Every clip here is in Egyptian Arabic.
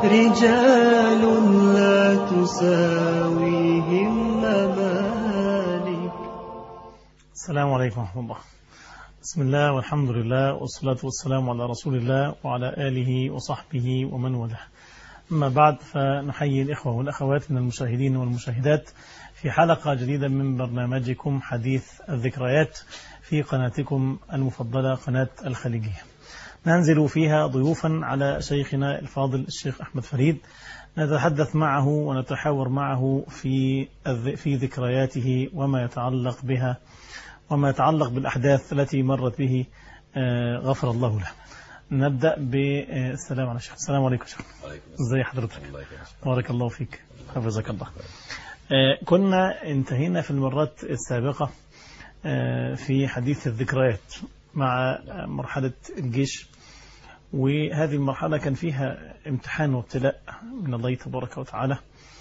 رجال لا تساويهم ممالك السلام عليكم ورحمة الله بسم الله والحمد لله والصلاة والسلام على رسول الله وعلى آله وصحبه ومن والاه أما بعد فنحيي الإخوة والأخوات من المشاهدين والمشاهدات في حلقة جديدة من برنامجكم حديث الذكريات في قناتكم المفضلة قناة الخليجية ننزل فيها ضيوفا على شيخنا الفاضل الشيخ أحمد فريد نتحدث معه ونتحاور معه في في ذكرياته وما يتعلق بها وما يتعلق بالأحداث التي مرت به غفر الله له نبدأ بالسلام على الشيخ السلام عليكم شيخ ازي حضرتك بارك الله فيك حفظك الله كنا انتهينا في المرات السابقة في حديث الذكريات مع مرحلة الجيش وهذه المرحلة كان فيها امتحان وابتلاء من الله تبارك وتعالى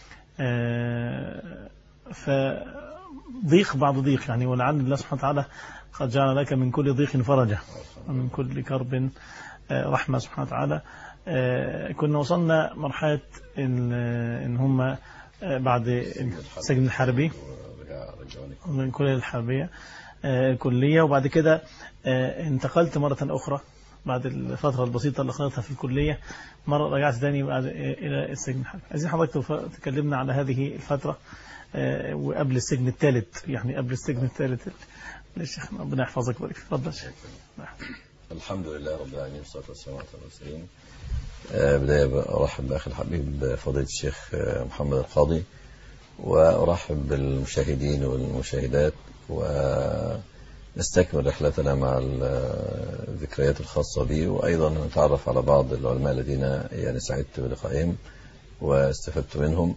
فضيق بعد ضيق يعني ولعل الله سبحانه وتعالى قد جعل لك من كل ضيق فرجة ومن كل كرب رحمة سبحانه وتعالى كنا وصلنا مرحلة إن هم بعد السجن الحربي من الكلية الحربية الكلية وبعد كده انتقلت مرة أخرى بعد الفترة البسيطة اللي قضيتها في الكلية مرة رجعت تاني بعد إلى السجن الحربي عايزين حضرتك تكلمنا على هذه الفترة وقبل السجن الثالث يعني قبل السجن الثالث الشيخ ربنا يحفظك ويبارك فيك اتفضل شيخ الحمد لله رب العالمين والصلاة والسلام على المرسلين بداية أرحب بأخي الحبيب فضيلة الشيخ محمد القاضي وأرحب بالمشاهدين والمشاهدات ونستكمل رحلتنا مع الذكريات الخاصة بي وأيضا نتعرف على بعض العلماء الذين يعني سعدت بلقائهم واستفدت منهم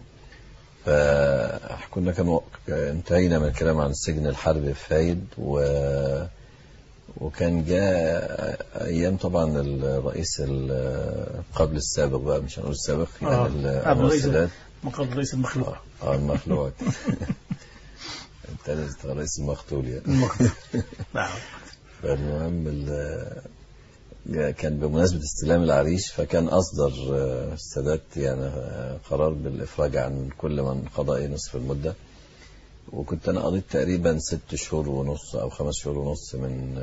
فكنا كان انتهينا من الكلام عن السجن الحربي في فايد و وكان جاء ايام طبعا الرئيس قبل السابق بقى مش هنقول السابق يعني آه. قبل رئيس ما قبل رئيس المخلوع اه المخلوع انت رئيس المقتول يعني المقتول نعم فالمهم كان بمناسبة استلام العريش فكان أصدر السادات يعني قرار بالإفراج عن كل من قضى نصف المدة وكنت أنا قضيت تقريبا ست شهور ونص أو خمس شهور ونص من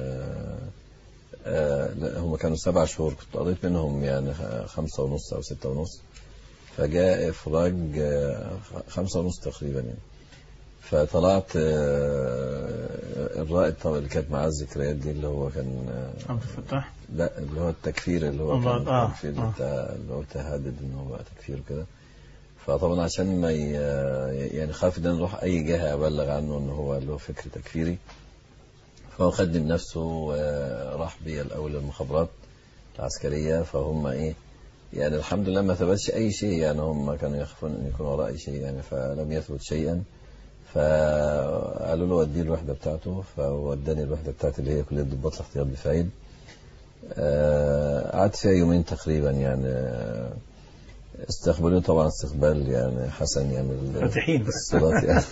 هم كانوا سبع شهور كنت قضيت منهم يعني خمسة ونص أو ستة ونص فجاء إفراج خمسة ونص تقريبا يعني فطلعت الرائد طبعا اللي كانت معاه الذكريات دي اللي هو كان عبد الفتاح لا اللي هو التكفير اللي هو الله كان آه. التكفير آه. بتاع اللي هو تهدد ان هو بقى تكفير وكده فطبعا عشان ما ي... يعني خاف ان انا اروح اي جهه ابلغ عنه ان هو له فكر تكفيري فهو خدني بنفسه وراح بي الاول المخابرات العسكريه فهم ايه يعني الحمد لله ما ثبتش اي شيء يعني هم كانوا يخافون ان يكون وراء اي شيء يعني فلم يثبت شيئا فقالوا له وديه الوحده بتاعته فوداني الوحده بتاعتي اللي هي كليه ضباط الاحتياط بفايد قعدت فيها يومين تقريبا يعني استقبلوني طبعا استقبال يعني حسن يعني فاتحين الصلاة يعني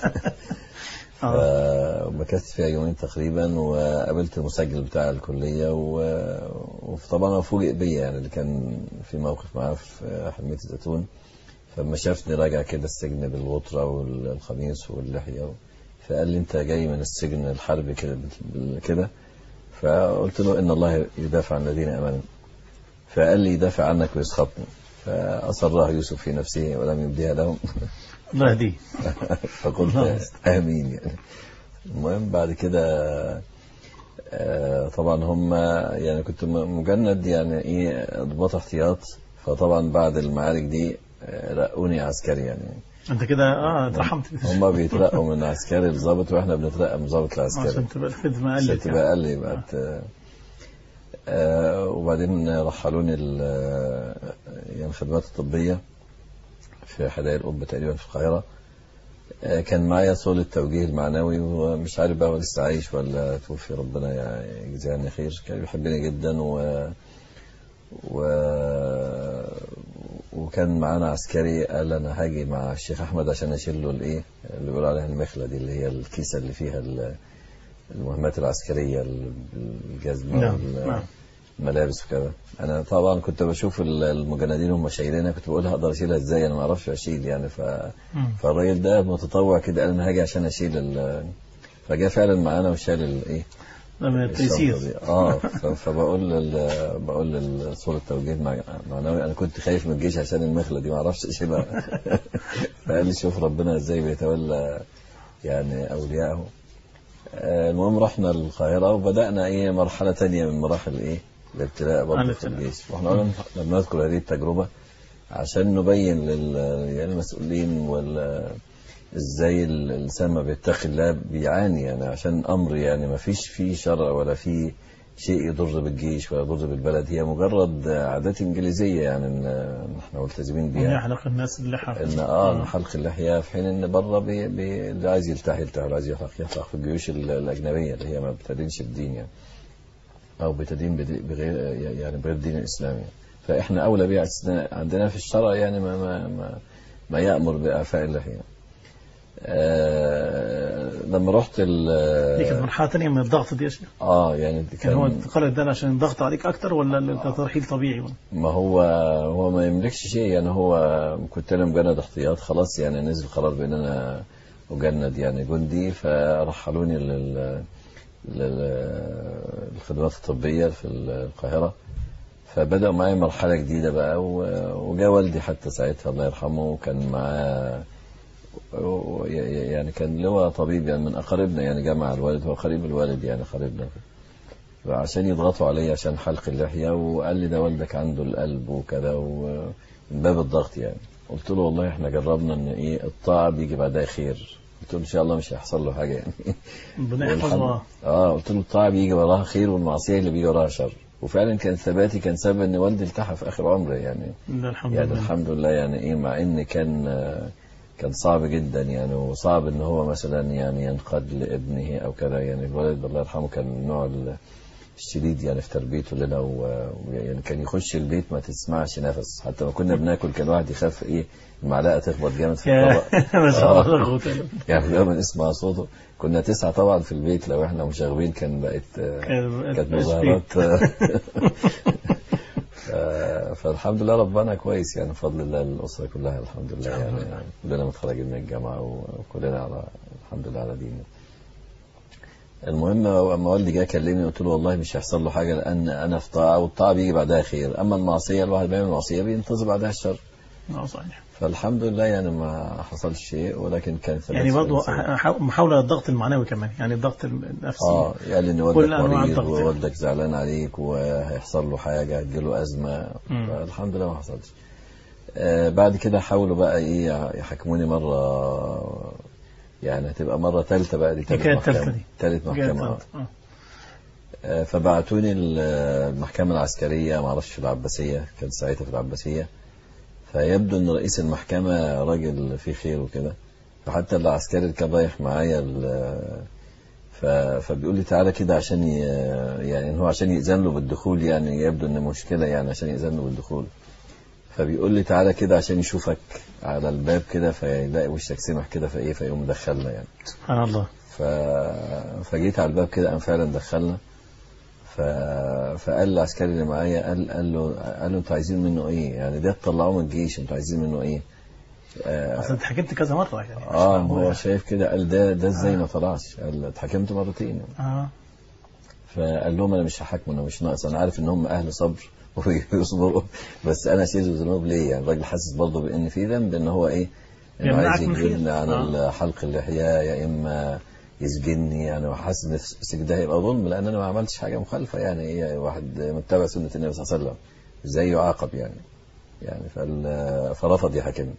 ومكثت فيها يومين تقريبا وقابلت المسجل بتاع الكلية وطبعا فوجئ بيا يعني اللي كان في موقف معاه في حلمية الزيتون فلما شافني راجع كده السجن بالغطرة والقميص واللحية فقال لي انت جاي من السجن الحربي كده كده فقلت له ان الله يدافع عن الذين امنوا فقال لي يدافع عنك ويسخطني فأصرها يوسف في نفسه ولم يبديها لهم الله يهديه فقلت آمين يعني المهم بعد كده طبعا هم يعني كنت مجند يعني ايه ضباط احتياط فطبعا بعد المعارك دي رقوني عسكري يعني انت كده اه اترحمت هم بيترقوا من عسكري لظابط واحنا بنترقى من ظابط لعسكري عشان تبقى الخدمه قلت عشان تبقى قل بقت آه وبعدين رحلوني يعني الخدمات الطبية في حدائق القبة تقريبا في القاهرة آه كان معايا صول التوجيه المعنوي ومش عارف بقى هو لسه عايش ولا توفي ربنا يجزيه عني خير كان بيحبني جدا و, و وكان معانا عسكري قال انا هاجي مع الشيخ احمد عشان اشيل له الايه اللي بيقول عليها المخله دي اللي هي الكيسه اللي فيها المهمات العسكريه الجزمه نعم وال- نعم ملابس وكذا انا طبعا كنت بشوف ال- المجندين هم شايلينها كنت بقول هقدر اشيلها ازاي انا ما اعرفش اشيل يعني ف... مم. فالراجل ده متطوع كده قال انا هاجي عشان اشيل ال... فجاء فعلا معانا وشال الايه ده من التيسير الشنطة دي. اه ف- فبقول لل... بقول للصورة التوجيه مع... معنوي انا كنت خايف من الجيش عشان المخلة دي ما اعرفش اشيلها فقال لي شوف ربنا ازاي بيتولى يعني اوليائه آه، المهم رحنا القاهرة وبدأنا ايه مرحلة تانية من مراحل ايه الابتلاء برضه في الابتلاء. الجيش واحنا قلنا لما نذكر هذه التجربة عشان نبين لل يعني المسؤولين وال ازاي الانسان ما بيتقي الله بيعاني يعني عشان امر يعني ما فيش فيه شرع ولا فيه شيء يضر بالجيش ولا يضر بالبلد هي مجرد عادات انجليزيه يعني ان إن احنا ملتزمين من بيها يحلق الناس اللحى ان اه حلق اللحيه في حين ان بره بي بي اللي عايز يلتحي يلتحي واللي عايز يحلق يحلق في الجيوش ال- الاجنبيه اللي هي ما بتدينش الدين يعني او بتدين بدي- بغير يعني بغير الدين الاسلامي فاحنا اولى بها أساساً عندنا في الشرع يعني ما ما ما, ما يامر باعفاء اللحيه آه لما رحت ال دي كانت مرحلة تانية من الضغط دي يا شيخ اه يعني كان هو كان انتقال ده عشان الضغط عليك أكتر ولا الترحيل طبيعي ما هو هو ما يملكش شيء يعني هو كنت انا مجند احتياط خلاص يعني نزل قرار بان انا اجند يعني جندي فرحلوني لل للخدمات الطبية في القاهرة فبدأوا معايا مرحلة جديدة بقى و- وجاء والدي حتى ساعتها الله يرحمه وكان معاه و- يعني كان له طبيب يعني من أقاربنا يعني جاء مع الوالد هو قريب الوالد يعني قريبنا عشان يضغطوا علي عشان حلق اللحية وقال لي ده والدك عنده القلب وكذا ومن باب الضغط يعني قلت له والله احنا جربنا ان ايه الطاعة بيجي بعدها خير قلت له ان شاء الله مش هيحصل له حاجة يعني ربنا والحمد- يحفظها اه قلت له الطاعة بيجي وراها خير والمعصية اللي بيجي وراها شر وفعلا كان ثباتي كان سبب ان والدي التحى في اخر عمره يعني ده الحمد يعني لله الحمد لله يعني ايه مع ان كان آه، كان صعب جدا يعني وصعب ان هو مثلا يعني ينقاد لابنه او كذا يعني الولد الله يرحمه كان من النوع ال- الشديد يعني في تربيته لنا و- ويعني كان يخش البيت ما تسمعش نفس حتى ما كنا بناكل كان الواحد يخاف ايه المعلقه تخبط جامد في الطبق ما شاء آه. الله لا قوة إلا يعني دايما نسمع صوته كنا تسعة طبعا في البيت لو احنا مشاغبين كان بقت آه، بالله. كانت كان- مظاهرات ف- فالحمد لله ربنا كويس يعني بفضل الله الأسرة كلها الحمد لله يعني كلنا متخرجين من الجامعة وكلنا على الحمد لله على دين المهم اما والدي جه كلمني قلت له والله مش هيحصل له حاجه لان انا في طاعه والطاعه بيجي بعدها خير اما المعصيه الواحد بيعمل معصيه بينتظر بعدها الشر اه صحيح فالحمد لله يعني ما حصلش شيء ولكن كان ثبات يعني في برضه الإنسان. ح- محاولة الضغط المعنوي كمان يعني الضغط النفسي اه قال ان كل والدك أنواع مريض الضغط. ووالدك زعلان عليك وهيحصل له حاجه هتجيله ازمه مم. فالحمد لله ما حصلش آه بعد كده حاولوا بقى ايه يحكموني مره يعني هتبقى مره ثالثه بقى دي ثالث الحكاية محكمه التالتة دي. ثالث جاءت- محكمه آه. آه. آه، فبعتوني ال- المحكمة العسكرية ما اعرفش في العباسية كان ساعتها في العباسية فيبدو ان رئيس المحكمة راجل فيه خير وكده فحتى العسكري اللي كان رايح معايا ال- ف- فبيقول لي تعالى كده عشان ي- يعني إن هو عشان يأذن له بالدخول يعني يبدو ان مشكلة يعني عشان يأذن له بالدخول فبيقول لي تعالى كده عشان يشوفك على الباب كده فيلاقي وشك سمح كده فايه فيقوم مدخلنا يعني سبحان الله ف... فجيت على الباب كده قام فعلا دخلنا ف... فقال العسكري اللي معايا قال قال له قال له انتوا عايزين منه ايه؟ يعني ده تطلعوه من الجيش انتوا عايزين منه ايه؟ اه, اصل اتحكمت كذا مرة يعني مش آه معقول هو يعني. شايف كده قال ده ده ازاي ما طلعش؟ قال اتحكمت مرتين اه فقال لهم انا مش هحاكمه انا مش ناقص انا عارف ان هم اهل صبر ويصبروا بس انا اشيل الذنوب ليه يعني الراجل حاسس برضه بان في ذنب ان هو ايه انه يمنعك عايز من خير. يجبرني عن آه. حلق اللحيه يا اما يسجنني يعني وحاسس ان في ده هيبقى ظلم لان انا ما عملتش حاجه مخالفه يعني ايه واحد متبع سنه النبي صلى الله عليه وسلم ازاي يعاقب يعني يعني فقال فرفض يحاكمني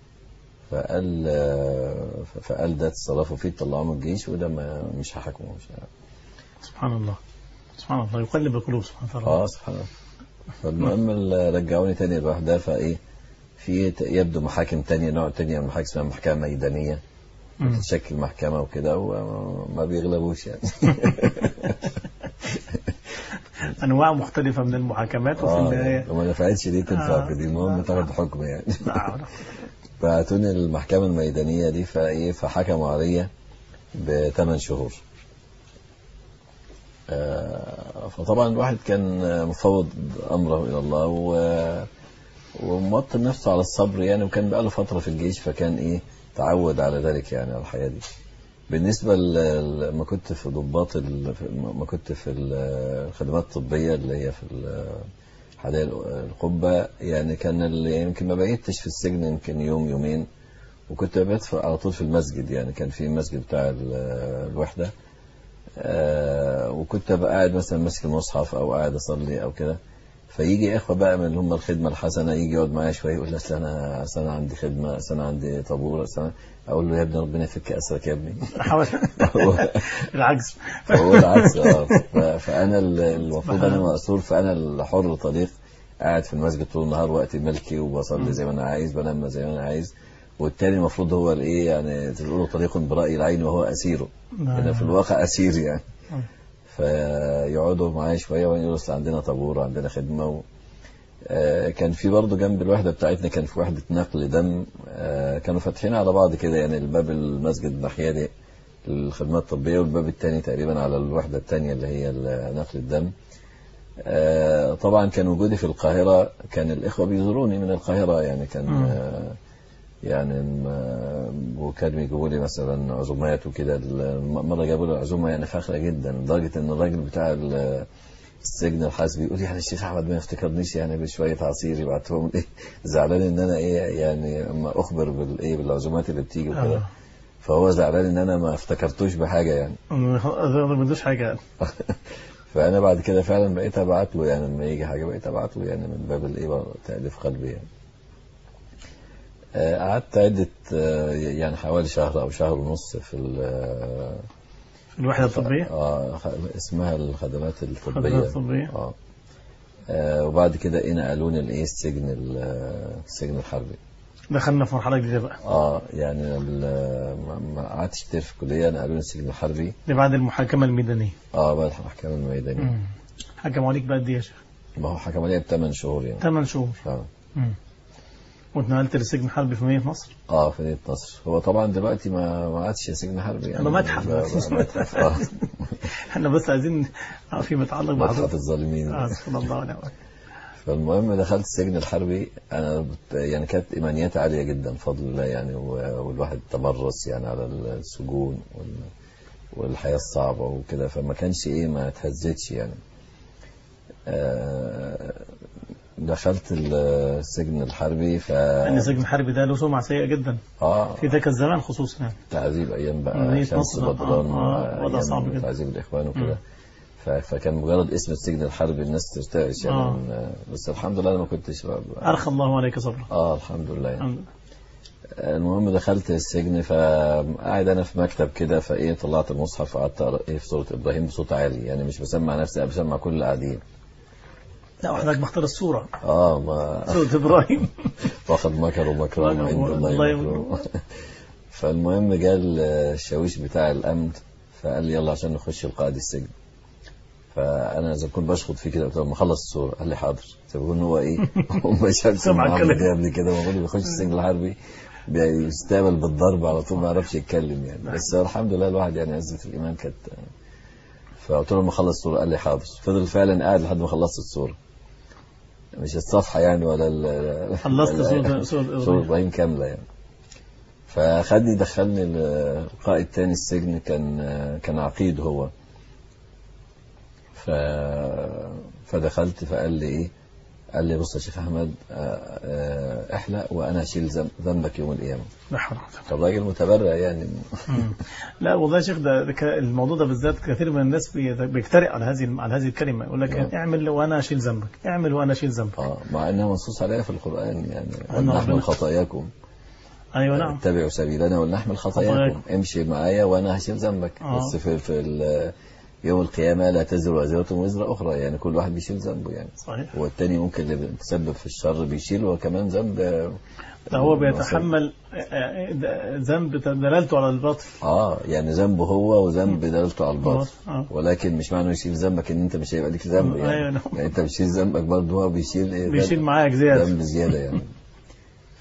فقال فقال ده تصرفوا فيه تطلعوه من الجيش وده ما مش هحاكمه مش سبحان الله سبحان الله يقلب القلوب سبحان الله اه سبحان الله فالمهم ال- رجعوني تاني الوحدة فايه في ت- يبدو محاكم تانية نوع تانية من المحاكم اسمها محكمة ميدانية مم. تشكل محكمة وكده وما بيغلبوش يعني انواع مختلفة من المحاكمات وفي اه النهاية وما نفعتش دي تنفع آه. في دي المهم تاخد حكم يعني لا حول بعتوني المحكمة الميدانية دي فايه فحكموا عليا بثمان شهور آه، فطبعا الواحد كان مفوض امره الى الله و وموطن نفسه على الصبر يعني وكان بقاله فتره في الجيش فكان ايه تعود على ذلك يعني على الحياه دي بالنسبه ل- لما كنت في ضباط ال- في- ما كنت في ال- الخدمات الطبيه اللي هي في ال- حدائق القبه يعني كان ال- يمكن ما بقيتش في السجن يمكن يوم يومين وكنت ببيت في- على طول في المسجد يعني كان في المسجد بتاع ال- الوحده آه، وكنت ابقى قاعد مثلا ماسك المصحف او قاعد اصلي او كده فيجي اخوه بقى من اللي هم الخدمه الحسنه يجي يقعد معايا شويه يقول لي اصل انا اصل انا عندي خدمه اصل انا عندي طابور اصل أنا- اقول له يا ابني ربنا يفك اسرك يا ابني حاول العجز فهو العكس اه ف- فانا ال- المفروض انا مأسور فانا الحر طليق قاعد في المسجد طول النهار وقت ملكي وبصلي زي ما انا عايز بنام زي ما انا عايز والتاني المفروض هو الايه يعني تقولوا طريق برأي العين وهو اسيره انا في الواقع اسير يعني نعم. فيقعدوا معايا شويه ويقولوا اصل عندنا طابور وعندنا خدمه و... آه، كان في برضه جنب الوحده بتاعتنا كان في وحده نقل دم آه، كانوا فاتحين على بعض كده يعني الباب المسجد الناحيه دي الخدمات الطبيه والباب الثاني تقريبا على الوحده الثانيه اللي هي ال- نقل الدم آه، طبعا كان وجودي في القاهره كان الاخوه بيزوروني من القاهره يعني كان مم. آه، يعني م- وكانوا يجيبوا لي مثلا عزومات وكده ال- مره جابوا لي عزومه يعني فاخره جدا لدرجه ان الراجل بتاع ال- السجن الحاسبي يقول يعني الشيخ احمد ما يفتكرنيش يعني بشويه عصير يبعتهم لي زعلان ان انا ايه يعني اما اخبر بالايه بالعزومات اللي بتيجي وكده آه. فهو زعلان ان انا ما افتكرتوش بحاجه يعني ما بدوش حاجه يعني. فانا بعد كده فعلا بقيت ابعت له يعني لما يجي حاجه بقيت ابعت له يعني من باب الايه تاليف قلبي يعني آه، قعدت عدة آه، يعني حوالي شهر أو شهر ونص في ال- الوحده الطبيه آه خ- اسمها الخدمات الطبية الخدمات الطبية. آه. آه وبعد كده إيه نقلوني الإيه السجن ال- السجن الحربي دخلنا في مرحله جديده بقى اه يعني ال- ما- ما قعدتش كتير في الكلية نقلوني السجن الحربي دي بعد المحاكمه الميدانيه اه بعد المحكمة الميدانية مم. حكموا عليك بقد ايه يا شيخ؟ ما هو حكم عليا بثمان شهور يعني 8 شهور اه مم. واتنقلت للسجن الحربي في مدينه نصر اه في مدينة نصر هو طبعا دلوقتي ما ما عادش سجن حربي يعني أنا متحف. بقى- بقى متحف اه احنا بس عايزين آه، في متعلق متحف بحضرتك الظالمين اه سبحان الله ونعم الوكيل. فالمهم دخلت السجن الحربي انا بت- يعني كانت ايمانياتي عاليه جدا بفضل الله يعني و- والواحد تمرس يعني على السجون وال- والحياه الصعبه وكده فما كانش ايه ما اتهزتش يعني آه، دخلت السجن الحربي ف لان السجن الحربي ده له سمعه سيئه جدا اه في ذاك الزمان خصوصا يعني تعذيب ايام بقى مدينة شمس نصر. بدران آه، آه، وضع أيام صعب جدا. تعذيب الاخوان وكده مم. ف- فكان مجرد اسم السجن الحربي الناس ترتعش يعني آه. من- بس الحمد لله انا ما كنتش بقى- ارخى الله عليك صبرا اه الحمد لله يعني. الحمد لله. المهم دخلت السجن فقاعد انا في مكتب كده فايه طلعت المصحف وقعدت اقرا ايه في سوره ابراهيم بصوت عالي يعني مش بسمع نفسي انا بسمع كل اللي قاعدين لا وحضرتك مختار الصوره اه ما سوره ابراهيم واخد مكر ومكر عند الله الله يمكر. يمكر فالمهم جاء الشاويش بتاع الامن فقال لي يلا عشان نخش القائد السجن فانا زي ما كنت بشخط فيه كده قلت له ما اخلص الصوره قال لي حاضر زي ما بيقول ان هو ايه هو ما شافش سمع محمد الكلام. ده قبل كده المفروض بيخش السجن الحربي بيستقبل بالضرب على طول ما يعرفش يتكلم يعني بس الحمد لله الواحد يعني عزة الايمان كانت فقلت له لما اخلص الصوره قال لي حاضر فضل فعلا قاعد لحد ما خلصت الصوره مش الصفحه يعني ولا ال خلصت سورة- سورة سورة إبراهيم. ابراهيم كامله يعني فخدني دخلني القائد تاني السجن كان كان عقيد هو ف فدخلت فقال لي ايه قال لي بص يا شيخ احمد آه، آه، احلق وانا اشيل ذنب- ذنبك يوم القيامه لا حول ولا قوة. كان راجل متبرع يعني مم. لا والله يا شيخ ده ده ك- الموضوع ده بالذات كثير من الناس بي- بيجترئ على هذه على هذه الكلمه يقول لك نعم. اعمل وانا اشيل ذنبك اعمل وانا اشيل ذنبك اه مع انها منصوص عليها في القران يعني أن ولنحمل ربنا- خطاياكم ايوه نعم اتبعوا سبيلنا ولنحمل خطاياكم خطاياكم. امشي معايا وانا هشيل ذنبك آه. بس في, في ال- يوم القيامه لا تزر وازره وزر اخرى يعني كل واحد بيشيل ذنبه يعني صحيح والتاني ممكن اللي بيتسبب في الشر بيشيل هو كمان ذنب ده هو بيتحمل آه، آه، ذنب دلالته على الباطل اه يعني ذنبه هو وذنب دلالته على الباطل آه. ولكن مش معنى يشيل ذنبك ان انت مش هيبقى ليك ذنب أيوة، يعني, نعم. يعني انت بتشيل ذنبك برضه هو بيشيل ايه بيشيل ذنب- معاك زياده ذنب زياده يعني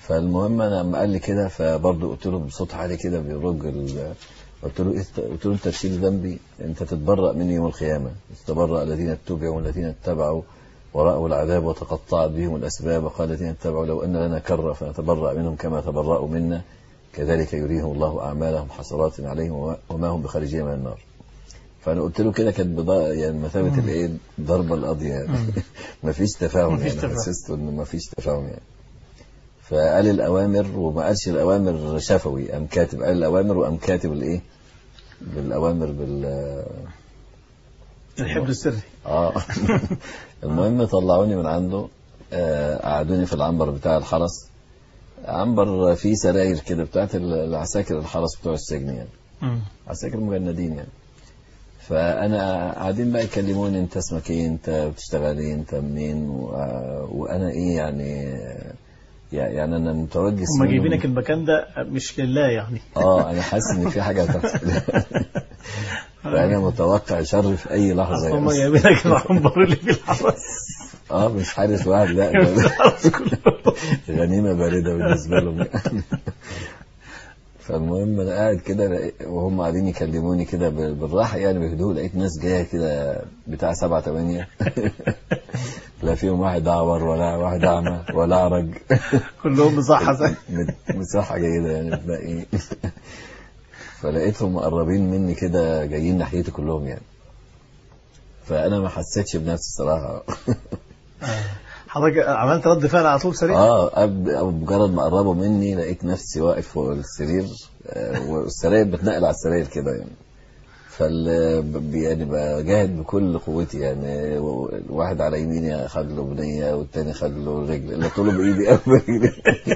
فالمهم انا لما قال لي كده فبرضه قلت له بصوت عالي كده بيرج ال- قلت له إيه- قلت له انت تشيل ذنبي انت تتبرأ مني يوم القيامه استبرأ الذين اتبعوا والذين اتبعوا ورأوا العذاب وتقطعت بهم الاسباب وقال الذين اتبعوا لو ان لنا كره فنتبرأ منهم كما تبرأوا منا كذلك يريهم الله اعمالهم حسرات عليهم وما- وما هم بخارجين من النار فانا قلت له كده كانت بضا- يعني مثابه الايه ضربه القاضيه يعني مفيش تفاهم مفيش يعني تفاهم. حسست ان مفيش تفاهم يعني فقال الاوامر وما قالش الاوامر شفوي قام كاتب قال الاوامر وقام كاتب الايه بالاوامر بال الحبر السري اه المهم طلعوني من عنده آه، قعدوني في العنبر بتاع الحرس عنبر فيه سراير كده بتاعت ال- العساكر الحرس بتوع السجن يعني مم. عساكر مجندين يعني فانا قاعدين بقى يكلموني انت اسمك ايه انت بتشتغل ايه انت منين و... وانا ايه يعني يعني انا متوجس هم منهم. جايبينك المكان ده مش لله يعني اه انا حاسس ان في حاجه هتحصل فانا متوقع شر في اي لحظه أصل هم يعني. جايبينك العنبر اللي في الحرس اه مش حارس واحد لا ده الحرس كله غنيمه بارده بالنسبه لهم يعني. فالمهم انا قاعد كده لقيت- وهم قاعدين يكلموني كده بال- بالراحه يعني بهدوء لقيت ناس جايه كده بتاع سبعة تمانية لا فيهم واحد اعور ولا واحد اعمى ولا اعرج كلهم مصحة زي مت- مساحه جيده يعني بتلاقي فلقيتهم مقربين مني كده جايين ناحيتي كلهم يعني فانا ما حسيتش بنفسي الصراحه حضرتك عملت رد فعل على طول سريع اه أب- أب- مجرد ما قربوا مني لقيت نفسي واقف فوق السرير آه، والسراير بتنقل على السراير كده يعني فال ب- يعني بجاهد بكل قوتي يعني و- الواحد على يميني خد له بنيه والتاني خد له رجل اللي طوله بايدي او برجلي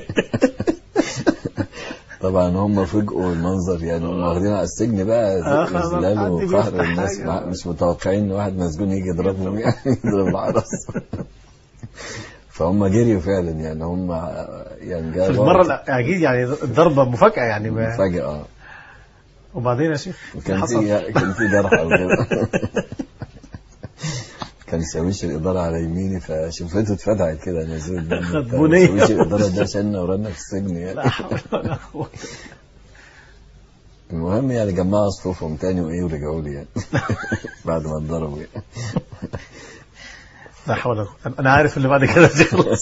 طبعا هم فوجئوا المنظر يعني هم واخدين على السجن بقى آه، خلاص، اذلال حد وقهر بيفتح الناس حاجة. مع- مش متوقعين ان واحد مسجون يجي يضربهم يعني يضرب الحرس فهم جريوا فعلا يعني هم يعني في جابوا المرة الأ- أكيد يعني الضربة مفاجأة يعني ما- فجأة اه وبعدين يا شيخ كان حصل في كان في جرح او كده كان شاويش الإدارة على يميني فشفته اتفتحت كده نزول الدم خد بتاع بنية. شاويش الإدارة ده شالنا ورانا في السجن يعني لا حول ولا قوة المهم يعني جمعوا صفوفهم تاني وإيه ورجعوا لي يعني بعد ما اتضربوا يعني لا حول ولا قوة أنا عارف اللي بعد كده تخلص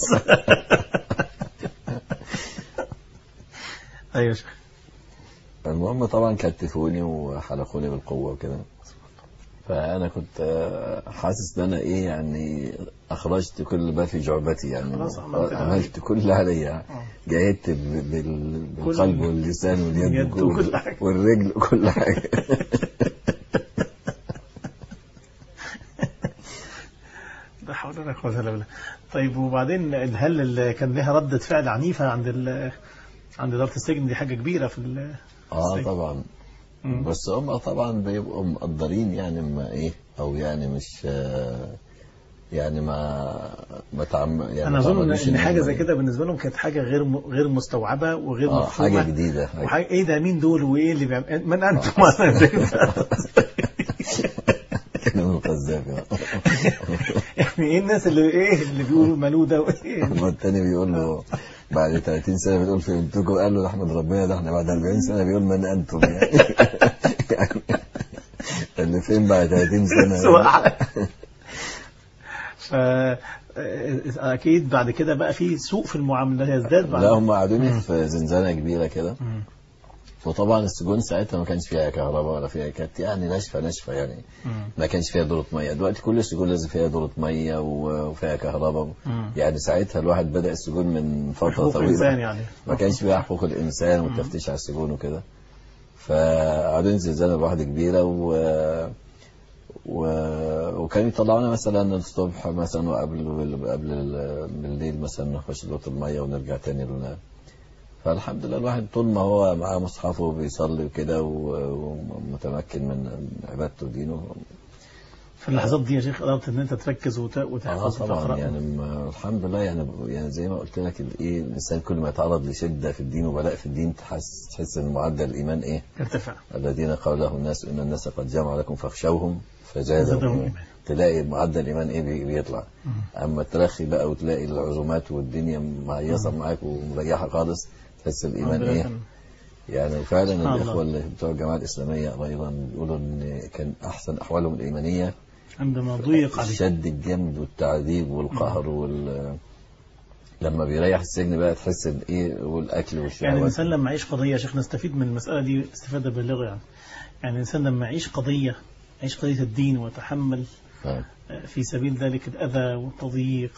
أيوة يا شيخ المهم طبعا كتفوني وحلقوني بالقوة وكده فأنا كنت آه، حاسس إن أنا إيه يعني أخرجت كل ما في جعبتي يعني خلاص عملت اللي عملت كل اللي عليا جاهدت ب- بال- بالقلب واللسان واليد اليد وكل- وكل حاجة. والرجل وكل حاجة لا حول ولا قوة إلا بالله طيب وبعدين هل ال- كان لها ردة فعل عنيفة عند ال عند إدارة السجن دي حاجة كبيرة في ال اه السجن. طبعا مم. بس هم طبعا بيبقوا مقدرين يعني ما ايه او يعني مش آه، يعني ما ما تعم يعني أنا ما أظن تعمدوش إن حاجة هم- زي كده بالنسبة لهم كانت حاجة غير م- غير مستوعبة وغير اه مفهومة حاجة جديدة حاجة وحاجة إيه ده مين دول وإيه اللي بيعمل من أنتم كلام القذافي آه. يعني إيه الناس اللي إيه اللي بيقولوا مالوه ده وإيه اما التاني بيقول له بعد 30 سنة بتقول فهمتكم قال له ده احمد ربنا ده احنا بعد 40 سنة بيقول من انتم يعني يعني اللي فين بعد 30 سنة سواء ف اكيد بعد كده بقى في سوء في المعامله يزداد بعد لا هم قعدوني في زنزانة كبيرة كده مم. وطبعا السجون ساعتها ما كانش فيها كهرباء ولا فيها كانت يعني ناشفة ناشفة يعني مم. ما كانش فيها دورة مية دلوقتي كل السجون لازم فيها دورة مية و- وفيها كهرباء مم. يعني ساعتها الواحد بدأ السجون من فترة حقوق الانسان طويلة يعني ما كانش فيها حقوق الإنسان والتفتيش على السجون وكده فقعدوا زنزانة لوحدة كبيرة و... و... وكانوا يطلعونا مثلا الصبح مثلا وقبل قبل ال- بالليل مثلا نخش دورة المية ونرجع تاني لنا فالحمد لله الواحد طول ما هو معاه مصحفه بيصلي وكده و- ومتمكن من عبادته ودينه في اللحظات دي يا شيخ قدرت ان انت تركز وت- اه وتحفظ طبعا وتقرا يعني ما الحمد لله يعني يعني زي ما قلت لك الايه الانسان كل ما يتعرض لشده في الدين وبلاء في الدين تحس تحس ان معدل الايمان ايه ارتفع الذين قال له الناس ان الناس قد جمعوا لكم فاخشوهم زادهم فزادهم إيمانا. إيمانا. تلاقي معدل الايمان ايه بي- بيطلع اما الترخي بقى وتلاقي العزومات والدنيا مهيصه معاك ومريحه خالص تحس الايمان ربنا ايه يكرمك. يعني فعلا سبحان الله. الاخوه اللي بتوع الجماعه الاسلاميه ايضا بيقولوا ان كان احسن احوالهم الايمانيه عندما ضيق عليه الشد الجامد والتعذيب والقهر وال لما بيريح السجن بقى تحس بايه والاكل يعني والشهوات الانسان لما يعيش قضيه يا شيخ نستفيد من المساله دي استفاده بالغه يعني يعني الانسان لما يعيش قضيه يعيش قضيه الدين ويتحمل آه. في سبيل ذلك الأذى والتضييق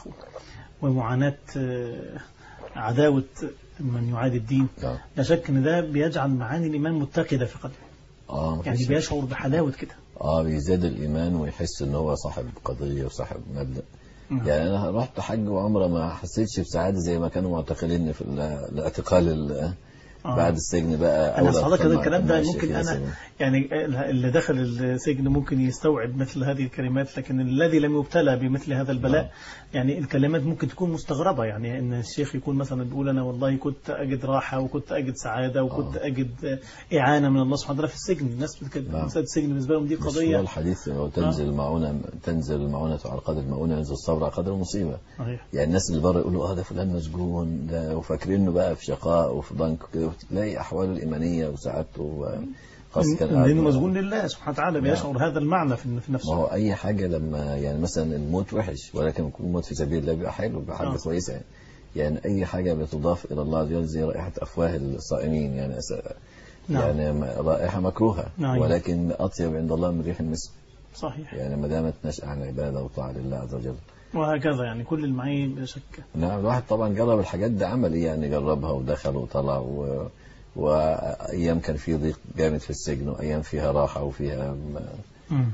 ومعاناة آه، عداوة من يعادي الدين آه. لا شك أن ده بيجعل معاني الإيمان متقدة في قلبه اه ما يعني فيش- بيشعر بحلاوة كده اه بيزداد الايمان ويحس ان هو صاحب قضيه وصاحب مبدا نعم. يعني انا رحت حج وعمره ما حسيتش بسعاده زي ما كانوا معتقليني في ال- الاعتقال ال- آه. بعد السجن بقى أنا أولى صادق أدخل مع- الكلام مع ده الشيخ ممكن ياسر. أنا يعني اللي دخل السجن ممكن يستوعب مثل هذه الكلمات لكن الذي لم يبتلى بمثل هذا البلاء يعني الكلمات ممكن تكون مستغربة يعني أن الشيخ يكون مثلا بيقول أنا والله كنت أجد راحة وكنت أجد سعادة وكنت أجد إعانة من الله سبحانه وتعالى في السجن الناس بتك- نعم. مسألة السجن بالنسبة لهم دي مش هو قضية الحديث لو تنزل المعونة تنزل المعونة على قدر المؤونة ينزل الصبر على قدر المصيبة صحيح يعني الناس اللي بره يقولوا اه ده فلان مسجون ده وفاكرينه بقى في شقاء وفي ضنك وكده وتلاقي احواله الايمانيه وسعادته و- خاصة كان قاعد- لأنه مسجون لله سبحانه وتعالى بيشعر هذا المعنى في في ما نفسه هو اي حاجه لما يعني مثلا الموت وحش ولكن يكون الموت في سبيل الله بيبقى حلو بيبقى حاجه آه. كويسه يعني. يعني اي حاجه بتضاف الى الله عز وجل زي رائحه افواه الصائمين يعني أس- نعم. يعني م- رائحه مكروهه نعم. ولكن اطيب عند الله من ريح المسك صحيح يعني ما دامت نشأ عن عباده وطاعه لله عز وجل وهكذا يعني كل المعاني بلا شك نعم الواحد طبعا جرب الحاجات دي عملي يعني جربها ودخل وطلع و... وايام كان في ضيق جامد في السجن وايام فيها راحه وفيها م- مم.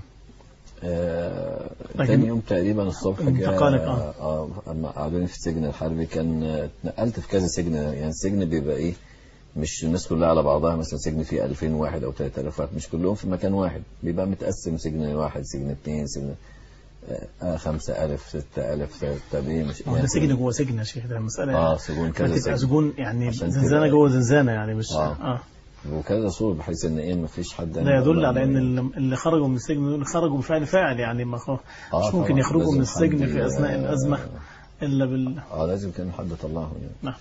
آه... لكن- تاني يوم تقريبا الصبح جاء انتقالك، آه. اه اما قعدوني في السجن الحربي كان آه، اتنقلت في كذا سجن يعني السجن بيبقى ايه مش الناس كلها على بعضها مثلا سجن فيه 2000 واحد او 3000 واحد مش كلهم في مكان واحد بيبقى متقسم سجن واحد سجن اثنين سجن آه خمسة ألف ستة ألف ستة بيه مش ما هو ده سجن جوه سجن يا شيخ ده مسألة اه سجون كذا تبقى سجن سجون يعني عشان زنزانة تبقى- جوه زنزانة يعني مش آه. اه وكذا صور بحيث ان ايه ما فيش حد ده يدل على ان اللي- اللي خرجوا من السجن دول خرجوا بفعل فاعل يعني ما خ- آه مش ممكن طبعاً، يخرجوا من لازم السجن حد في ي- اثناء الازمه الا بال اه لازم كان حد طلعهم يعني نعم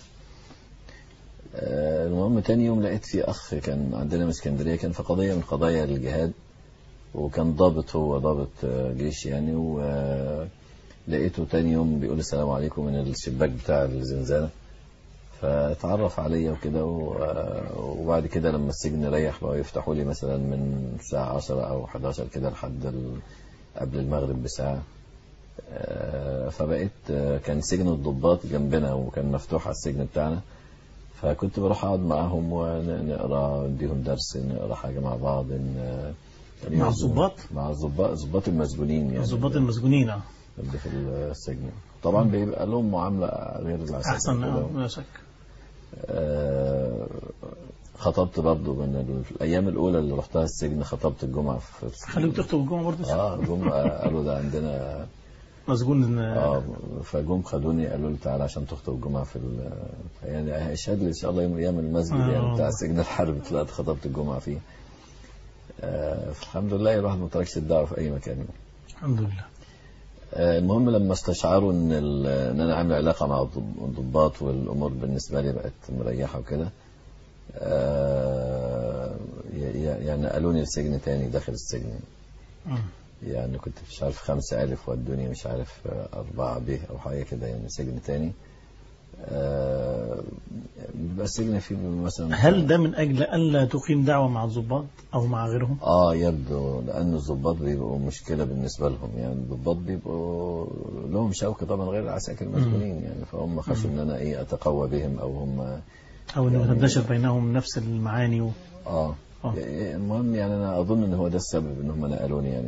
آه المهم تاني يوم لقيت في اخ كان عندنا من اسكندريه كان في قضيه من قضايا الجهاد وكان ضابط هو ضابط آه، جيش يعني ولقيته تاني يوم بيقول السلام عليكم من الشباك بتاع الزنزانه فتعرف عليا وكده و- آه، وبعد كده لما السجن ريح بقوا يفتحوا لي مثلا من الساعة 10 أو 11 كده لحد ال- قبل المغرب بساعة آه، فبقيت آه، كان سجن الضباط جنبنا وكان مفتوح على السجن بتاعنا فكنت بروح اقعد معاهم ونقرا نديهم درس نقرا حاجه مع بعض ن- مع الضباط؟ مع الضباط الضباط المسجونين يعني الضباط المسجونين آه. اللي في السجن طبعا بيبقى لهم معامله غير العساكر احسن كده. آه، بلا شك آه، خطبت برضو من ال- الايام الاولى اللي رحتها السجن خطبت الجمعه في خليك تخطب الجمعه برضه اه جم قالوا ده عندنا مسجون آه، اه فجم خدوني قالوا لي تعالى عشان تخطب الجمعه في ال- يعني اشهد لي ان شاء الله يوم ايام المسجد آه. يعني بتاع سجن الحرب طلعت خطبت الجمعه فيه آه فالحمد لله الواحد ما تركش الدعوه في اي مكان يعني. الحمد لله آه، المهم لما استشعروا ان ال- ان انا عامل علاقه مع الضب- الضباط والامور بالنسبه لي بقت مريحه وكده آه، ي- ي- يعني قالوني لسجن تاني داخل السجن مم. يعني كنت مش عارف خمسة ألف ودوني مش عارف آه، أربعة به أو حاجة كده يعني سجن تاني آه، بيبقى السجن فيه مثلا هل ده من اجل الا تقيم دعوه مع الضباط او مع غيرهم؟ اه يبدو لان الضباط بيبقوا مشكله بالنسبه لهم يعني الضباط بيبقوا لهم شوكه طبعا غير العساكر المسؤولين يعني فهم خافوا ان انا ايه اتقوى بهم او هم او انه يعني- تنتشر بينهم نفس المعاني و... اه آه. المهم يعني انا اظن ان هو ده السبب ان هم نقلوني يعني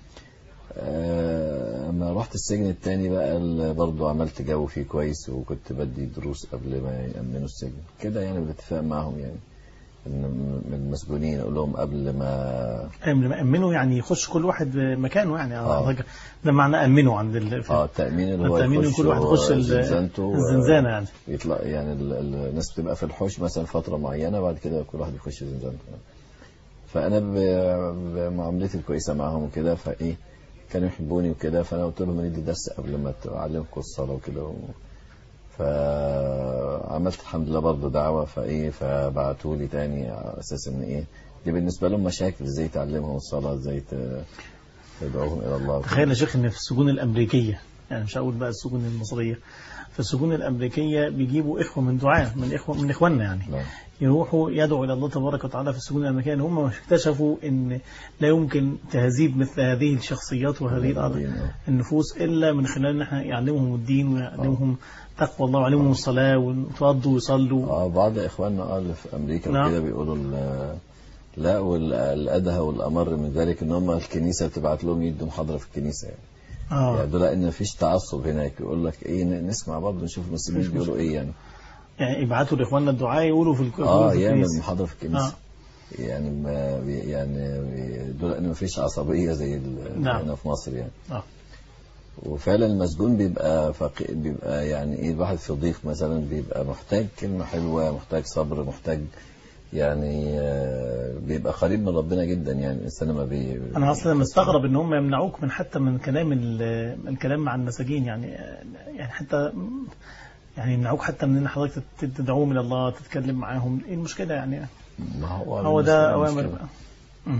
آه، اما رحت السجن التاني بقى ال- برضو عملت جو فيه كويس وكنت بدي دروس قبل ما يأمنوا السجن كده يعني بالاتفاق معهم يعني إن من المسجونين اقول لهم قبل ما لما أمنوا يعني يخش كل واحد مكانه يعني آه. حضرتك ده معنى أمنوا عند ال... في- اه التامين اللي هو التأمين إن يخش كل واحد هو يخش ال- زنزانته الزنزانة يعني يطلع يعني ال- ال- الناس بتبقى في الحوش مثلا فتره معينه بعد كده كل واحد يخش زنزانته فانا ب- بمعاملتي الكويسه معاهم وكده فايه كانوا يحبوني وكده فانا قلت لهم ندي درس قبل ما اعلمكم الصلاه وكده و... فعملت الحمد لله برضه دعوه فايه فبعتوا لي تاني على اساس ان ايه دي بالنسبه لهم مشاكل ازاي تعلمهم الصلاه ازاي ت- تدعوهم الى الله وكده. تخيل يا شيخ ان في السجون الامريكيه يعني مش هقول بقى السجون المصريه في السجون الامريكيه بيجيبوا اخوه من دعاه من اخوه من اخواننا يعني نعم. يروحوا يدعوا الى الله تبارك وتعالى في السجون الامريكيه ان هم اكتشفوا ان لا يمكن تهذيب مثل هذه الشخصيات وهذه الأرض آه. النفوس الا من خلال ان احنا يعلمهم الدين ويعلمهم تقوى الله ويعلمهم الصلاه ويتوضوا ويصلوا اه بعض اخواننا اه اللي في امريكا نعم. وكده بيقولوا ال- لا والادهى والامر من ذلك ان هم الكنيسه بتبعت لهم يدوا محاضره في الكنيسه يعني, اه يعني دول ان مفيش تعصب هناك يقول لك ايه ن- نسمع برضه نشوف المسلمين بيقولوا ايه يعني يعني يبعتوا لاخواننا الدعاء يقولوا في الك- اه في يعمل الكنيسة. محاضره في الكنيسه آه. يعني ما بي- يعني بي- دول ان مفيش عصبيه زي ال- نعم. هنا في مصر يعني آه. وفعلا المسجون بيبقى فقي بيبقى يعني ايه الواحد في ضيق مثلا بيبقى محتاج كلمه حلوه محتاج صبر محتاج يعني آه، بيبقى قريب من ربنا جدا يعني الانسان ما بي انا اصلا مستغرب ان هم يمنعوك من حتى من كلام ال- الكلام مع المساجين يعني يعني حتى يعني يمنعوك حتى من ان حضرتك تت- تدعوهم الى الله تتكلم معاهم ايه المشكله يعني ما هو هو ده المشكلة- اوامر المشكلة. بقى. مم.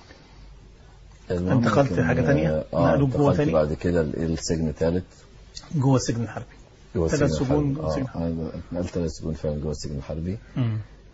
المهم انتقلت لكن، حاجة تانية؟ اه نقلوك جوه انتقلت تاني؟ بعد كده ل- السجن ثالث جوه السجن الحربي جوه ثلاث السجن سجون الحربي. جوه السجن اه أنا اتنقلت ثلاث سجون فعلا جوه السجن الحربي مم.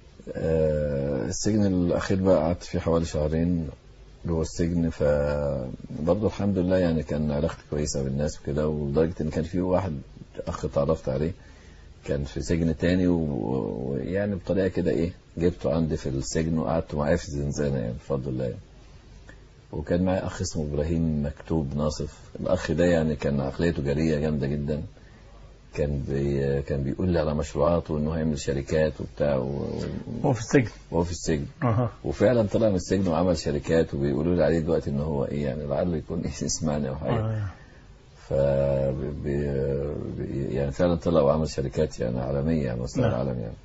آه، السجن الأخير بقى قعدت فيه حوالي شهرين جوه السجن فبرضه الحمد لله يعني كان علاقتي كويسة بالناس وكده ولدرجة إن كان في واحد أخ اتعرفت عليه كان في سجن تاني و- ويعني بطريقة كده إيه جبته عندي في السجن وقعدت معاه في الزنزانة يعني بفضل الله يعني. وكان معي أخ اسمه إبراهيم مكتوب ناصف الأخ ده يعني كان عقليته جريئة جامدة جدا كان بي كان بيقول لي على مشروعات وإنه هيعمل شركات وبتاع و- هو في السجن وهو في السجن اها وفعلا طلع من السجن وعمل شركات وبيقولوا لي عليه دلوقتي ان هو ايه يعني لعله يكون إيه يسمعني او حاجه آه. ف بي- بي- يعني فعلا طلع وعمل شركات يعني عالميه على مستوى نعم. العالم يعني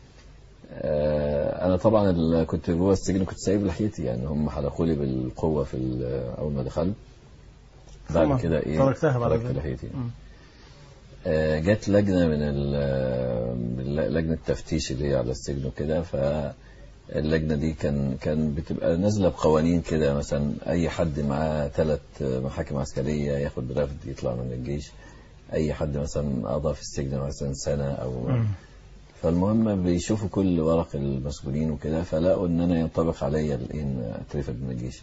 آه، انا طبعا ال- كنت جوه السجن كنت سايب لحيتي يعني هم حلقوا لي بالقوه في ال- اول ما دخلت ثم بعد كده ايه تركتها بعد تركت كده. لحيتي مم. آه، جت لجنة من ال- من لجنة التفتيش اللي هي على السجن وكده فاللجنة دي كان كان بتبقى نازلة بقوانين كده مثلا أي حد معاه ثلاث محاكم عسكرية ياخد رفد يطلع من الجيش أي حد مثلا قضى في السجن مثلا سنة أو مم. فالمهم بيشوفوا كل ورق المسؤولين وكده فلقوا ان انا ينطبق عليا الايه إن اترفد من الجيش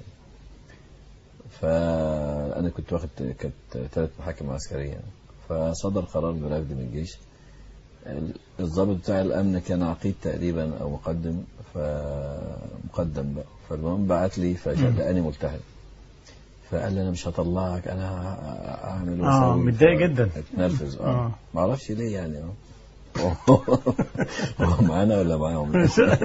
فانا كنت واخد كانت ثلاث محاكم عسكريه فصدر قرار برفد من الجيش الضابط بتاع الامن كان عقيد تقريبا او مقدم فمقدم بقى فالمهم بعت لي فلقاني ملتحد فقال لي انا مش هطلعك انا ه- هعمل آه، وأسوي. متضايق جدا. اتنرفز اه آه. ما اعرفش ليه يعني اه هو معانا ولا معاهم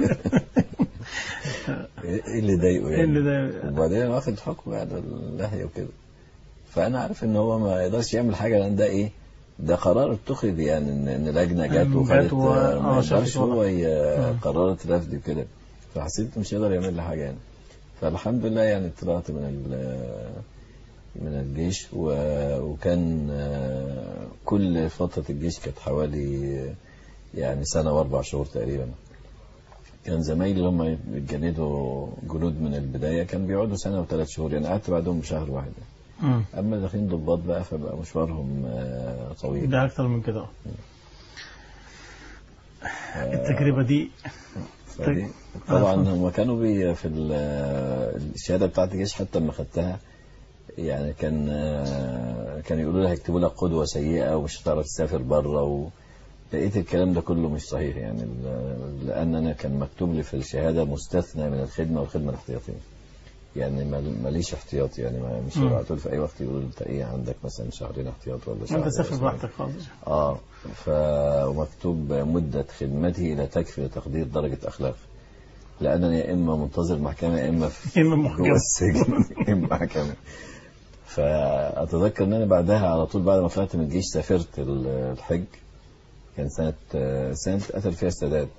ايه اللي ضايقه إيه يعني اللي ده وبعدين أنا واخد حكم بعد اللحية وكده فأنا عارف إن هو ما يقدرش يعمل حاجة لأن ده إيه ده قرار اتخذ يعني إن إن لجنة جت جت وخدت و- آه، ما آه، شافت يقدرش هو وضع. ي- مم. قررت رفض وكده فحسيت مش هيقدر يعمل لي حاجة يعني فالحمد لله يعني طلعت من ال- من الجيش و- وكان آه، كل فترة الجيش كانت حوالي يعني سنة وأربع شهور تقريبا كان زمايلي اللي هم بيتجندوا جنود من البداية كان بيقعدوا سنة وثلاث شهور يعني قعدت بعدهم بشهر واحد مم. أما داخلين ضباط بقى فبقى مشوارهم آه، طويل ده اكتر من كده التجربه دي فدي طبعا هم كانوا بي في ال- الشهادة بتاعت الجيش حتى لما خدتها يعني كان آه، كان يقولوا لي هيكتبوا لك قدوة سيئة ومش هتعرف تسافر بره و لقيت الكلام ده كله مش صحيح يعني ال- لأن أنا كان مكتوب لي في الشهادة مستثنى من الخدمة والخدمة الاحتياطية يعني مال- ماليش احتياطي يعني ما مش مم. يبعتوا لي في أي وقت يقولوا لي أنت إيه عندك مثلا شهرين احتياط ولا شهر انت سافر ولا براحتك خالص اه ف ومكتوب مدة خدمته لا تكفي لتقدير درجة أخلاق لانني يا اما منتظر محكمه يا اما في إما جوه محكمة. السجن يا اما محكمه فاتذكر ان انا بعدها على طول بعد ما طلعت من الجيش سافرت ال- الحج كان سنه سنه قتل فيها السادات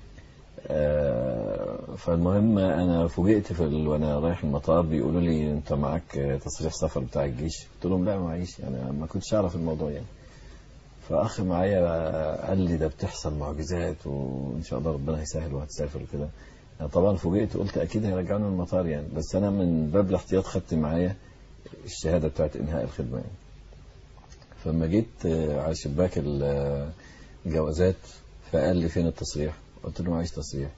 آه، فالمهم انا فوجئت في ال... وانا رايح المطار بيقولوا لي انت معاك تصريح سفر بتاع الجيش قلت لهم لا معيش انا ما كنتش اعرف الموضوع يعني فاخ معايا قال لي ده بتحصل معجزات وان شاء الله ربنا هيسهل وهتسافر وكده أنا طبعا فوجئت قلت اكيد هيرجعوني من المطار يعني بس انا من باب الاحتياط خدت معايا الشهاده بتاعت انهاء الخدمه يعني فلما جيت آه، على شباك ال- الجوازات فقال لي فين التصريح قلت له معيش تصريح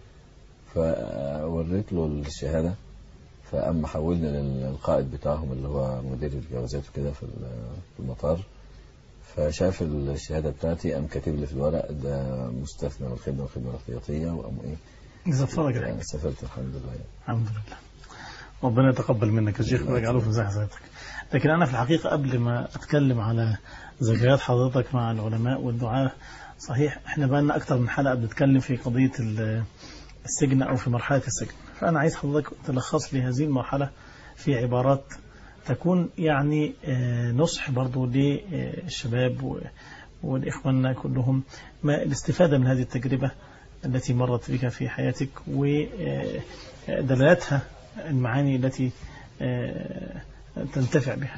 فوريت له الشهاده فقام حولني للقائد بتاعهم اللي هو مدير الجوازات وكده في ال- في المطار فشاف الشهاده بتاعتي قام كاتب لي في الورق ده مستثنى من الخدمه والخدمه الاحتياطيه وقام ايه جزاك الله يعني سافرت الحمد لله يعني. الحمد لله ربنا يتقبل منك يا شيخ ويجعله في ميزان حسناتك لكن أنا في الحقيقة قبل ما أتكلم على ذكريات حضرتك مع العلماء والدعاة صحيح احنا بقى لنا أكتر من حلقة بنتكلم في قضية ال- السجن أو في مرحلة السجن فأنا عايز حضرتك تلخص لي هذه المرحلة في عبارات تكون يعني آه، نصح برضو للشباب و- والإخواننا كلهم ما الاستفادة من هذه التجربة التي مرت بك في حياتك ودلالاتها المعاني التي آه، تنتفع بها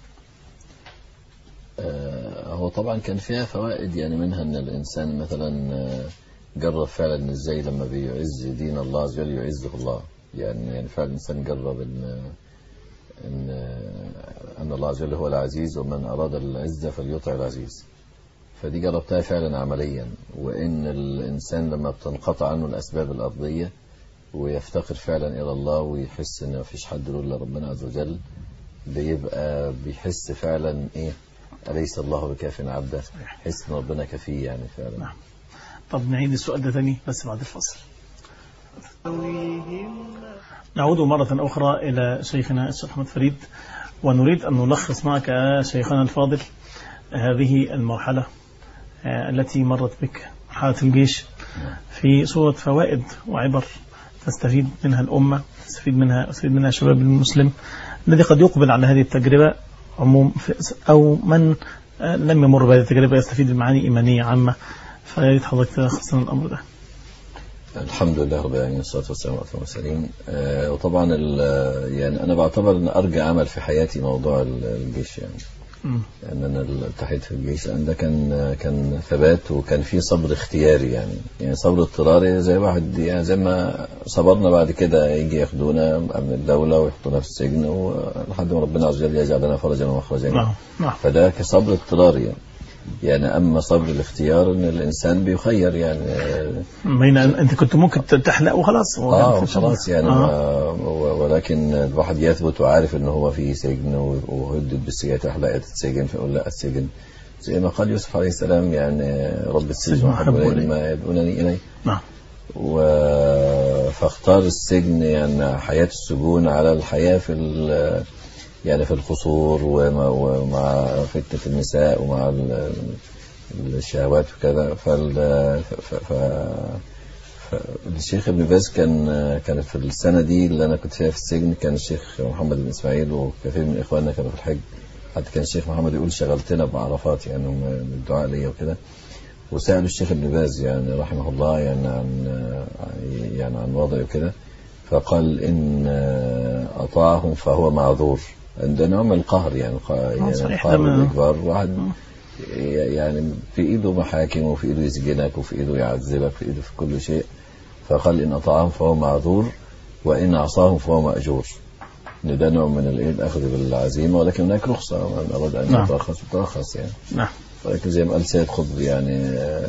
آه، هو طبعا كان فيها فوائد يعني منها ان الانسان مثلا آه، جرب فعلا ان ازاي لما بيعز دين الله عز وجل يعزه الله يعني يعني فعلا الانسان جرب ان ان آه، ان الله عز وجل هو العزيز ومن اراد العزه فليطع العزيز فدي جربتها فعلا عمليا وان الانسان لما بتنقطع عنه الاسباب الارضيه ويفتقر فعلا الى الله ويحس ان مفيش حد له الا ربنا عز وجل بيبقى بيحس فعلا ايه اليس الله بكاف عبده يحس ان ربنا كفيه يعني فعلا نعم. طب نعيد السؤال ده تاني بس بعد الفصل نعود مرة أخرى إلى شيخنا الشيخ أحمد فريد ونريد أن نلخص معك يا شيخنا الفاضل هذه المرحلة آه، التي مرت بك مرحلة الجيش في صورة فوائد وعبر تستفيد منها الأمة تستفيد منها يستفيد منها الشباب المسلم الذي قد يقبل على هذه التجربة عموم في- أو من آه، لم يمر بهذه التجربة يستفيد بمعاني إيمانية عامة فيا ريت حضرتك تلخص لنا الأمر ده الحمد لله رب العالمين والصلاه والسلام على المرسلين آه، وطبعا ال- يعني انا بعتبر ان ارجى عمل في حياتي موضوع ال- الجيش يعني مم. لان انا التحيت في الجيش لان ده كان كان ثبات وكان في صبر اختياري يعني يعني صبر اضطراري زي واحد يعني زي ما صبرنا بعد كده يجي ياخدونا من الدوله ويحطونا في السجن ولحد ما ربنا عز وجل يجعل لنا فرجا ومخرجا نعم نعم فده كصبر اضطراري يعني يعني اما صبر الاختيار ان الانسان بيخير يعني بين أن أنت كنت ممكن تحلق وخلاص اه وكانت- خلاص يعني آه. ما و- ولكن الواحد يثبت وعارف ان هو في سجن و- وهدد بالسجن تحلق تتسجن فيقول لا السجن زي ما قال يوسف عليه السلام يعني رب السجن السجن احب أحب الي إلي. مما يدعونني اليه نعم و... فاختار السجن يعني حياة السجون على الحياة في ال... يعني في القصور ومع, ومع فتنة النساء ومع ال... الشهوات وكذا فال... ف... ف... ف... الشيخ ابن باز كان كان في السنة دي اللي أنا كنت فيها في السجن كان الشيخ محمد بن إسماعيل وكثير من إخواننا كانوا في الحج حتى كان الشيخ محمد يقول شغلتنا بعرفات يعني من الدعاء ليا وكده وسألوا الشيخ ابن باز يعني رحمه الله يعني عن يعني عن وضعه وكده فقال إن أطاعهم فهو معذور ده نوع من القهر يعني الق- يعني صحيح، القهر ده من- والإجبار واحد يعني في إيده محاكم وفي إيده يسجنك وفي إيده يعذبك في إيده في كل شيء فقال إن أطاعهم فهو معذور وإن عصاهم فهو مأجور إن ده نوع من الإيه الأخذ بالعزيمة ولكن هناك رخصة من أراد أن نعم. يترخص يترخص يعني نعم ولكن زي ما قال سيد خضر يعني آه،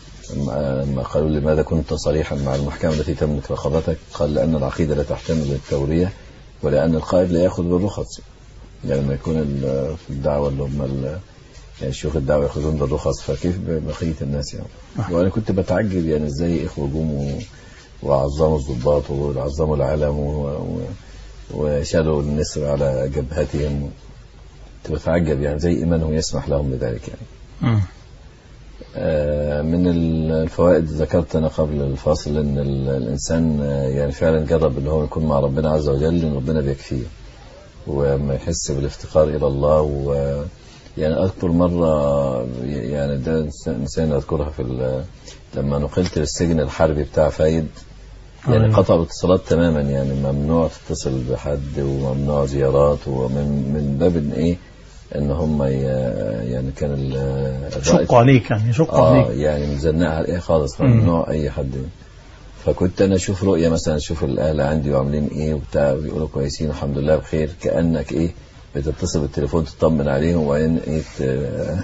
لما لما قالوا لماذا كنت صريحا مع المحكمة التي تملك رقبتك قال لأن العقيدة لا تحتمل التورية ولأن القائد لا يأخذ بالرخص يعني لما يكون ال- في الدعوة اللي هم ال- يعني شيوخ الدعوة يأخذون بالرخص فكيف بقية الناس يعني وأنا كنت بتعجب يعني إزاي إخوة جم و- وعظموا الضباط وعظموا العلم و- و- وشالوا النسر على جبهتهم كنت بتعجب يعني زي إيمانهم يسمح لهم بذلك يعني مم. آه، من الفوائد ذكرت أنا قبل الفاصل أن ال- الإنسان آه، يعني فعلا جرب أن هو يكون مع ربنا عز وجل أن ربنا بيكفيه وما يحس بالافتقار إلى الله و يعني أذكر مرة يعني ده نسينا أذكرها في ال- لما نقلت للسجن الحربي بتاع فايد يعني أيوة. قطعوا الاتصالات تماما يعني ممنوع تتصل بحد وممنوع زيارات ومن من باب ان ايه ان هم ي- يعني كان ال- الرائد يشقوا عليك يعني يشقوا اه عليك يعني مزنقها على ايه خالص ممنوع اي حد فكنت انا اشوف رؤيه مثلا اشوف الاهل عندي وعاملين ايه وبتاع بيقولوا كويسين الحمد لله بخير كانك ايه بتتصل بالتليفون تطمن عليهم وبعدين ايه ت-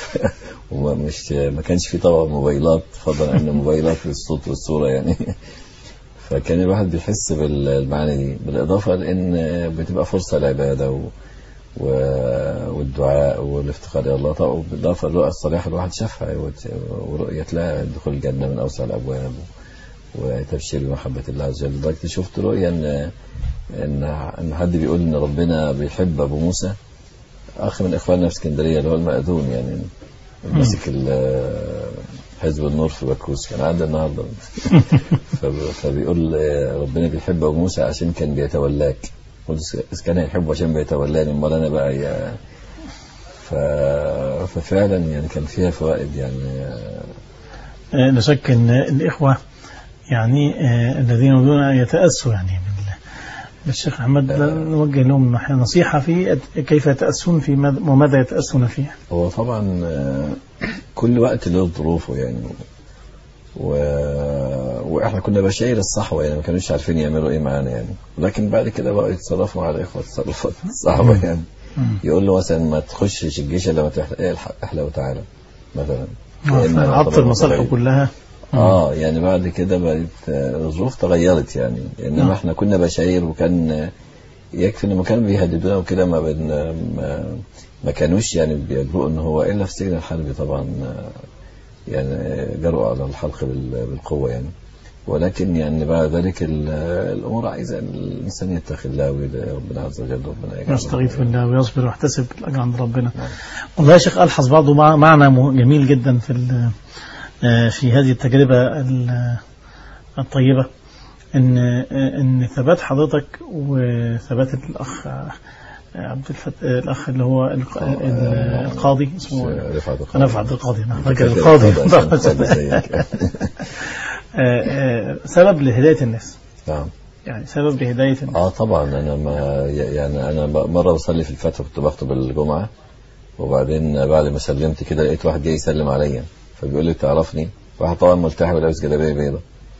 ومش ما كانش في طبعا موبايلات فضلا عن موبايلات للصوت والصوره يعني فكان الواحد بيحس بالمعاني دي بالاضافه لان بتبقى فرصه للعباده و و- والدعاء والافتقار الى الله طبعا بالاضافه للرؤى الصالحه الواحد شافها وت- ورؤيه لها دخول الجنه من اوسع الابواب وتبشير بمحبه الله عز وجل لدرجه شفت رؤيه ان ان ان حد بيقول ان ربنا بيحب ابو موسى اخ من اخواننا في اسكندريه اللي هو المأذون يعني ماسك ال- حزب النور في بكوس كان عندي النهارده فب- فبيقول آه، ربنا بيحب ابو موسى عشان كان بيتولاك قلت إذا كان هيحبه عشان بيتولاني امال انا بقى يا ف... ففعلا يعني كان فيها فوائد يعني آه، آه، لا شك ان الإخوة يعني آه، الذين يريدون أن يتأسوا يعني بال- بالشيخ محمد نوجه لهم نصيحة في كيف يتأسون في ماذا- وماذا يتأسون فيه هو طبعا آه، كل وقت له ظروفه يعني و... واحنا كنا بشاير الصحوه يعني ما كانوش عارفين يعملوا ايه معانا يعني لكن بعد كده بقوا يتصرفوا مع الاخوه تصرفات صعبه يعني يقول له مثلا ما تخشش الجيش الا ما تحلق إيه الحق احلى وتعالى مثلا لأن عطل طبعاً مصالحه طبيعي. كلها اه يعني بعد كده بقت آه، الظروف تغيرت يعني انما نعم. احنا كنا بشاير وكان آه، يكفي لما كانوا بيهددونا وكده ما, بن ما ما كانوش يعني بيجرؤوا ان هو الا في السجن الحربي طبعا آه، يعني آه، جرؤوا على الحلق بال- بالقوه يعني ولكن يعني بعد ذلك ال- الامور عايزه الانسان يتقي الله ويدعي ربنا عز وجل ربنا يجعله يستغيث بالله ويصبر ويحتسب الأجر عند ربنا نعم. والله يا شيخ ألحظ برضه مع- معنى مه- جميل جدا في ال- آه، في هذه التجربة ال- الطيبة ان آه، ان ثبات حضرتك وثبات الاخ آه، عبد الفت... آه، الاخ اللي هو الق- ال- القاضي اسمه رفعت القاضي. رفعت القاضي نعم فاكر فاكر القاضي القاضي عشان القاضي زيك. آه، آه، سبب لهداية الناس نعم يعني سبب لهداية الناس اه طبعا انا ما يعني انا ب- مره بصلي في الفتره كنت بخطب الجمعه وبعدين بعد ما سلمت كده لقيت واحد جاي يسلم عليا فبيقول لي تعرفني واحد طبعا ملتحي ولابس جلابيه بيضاء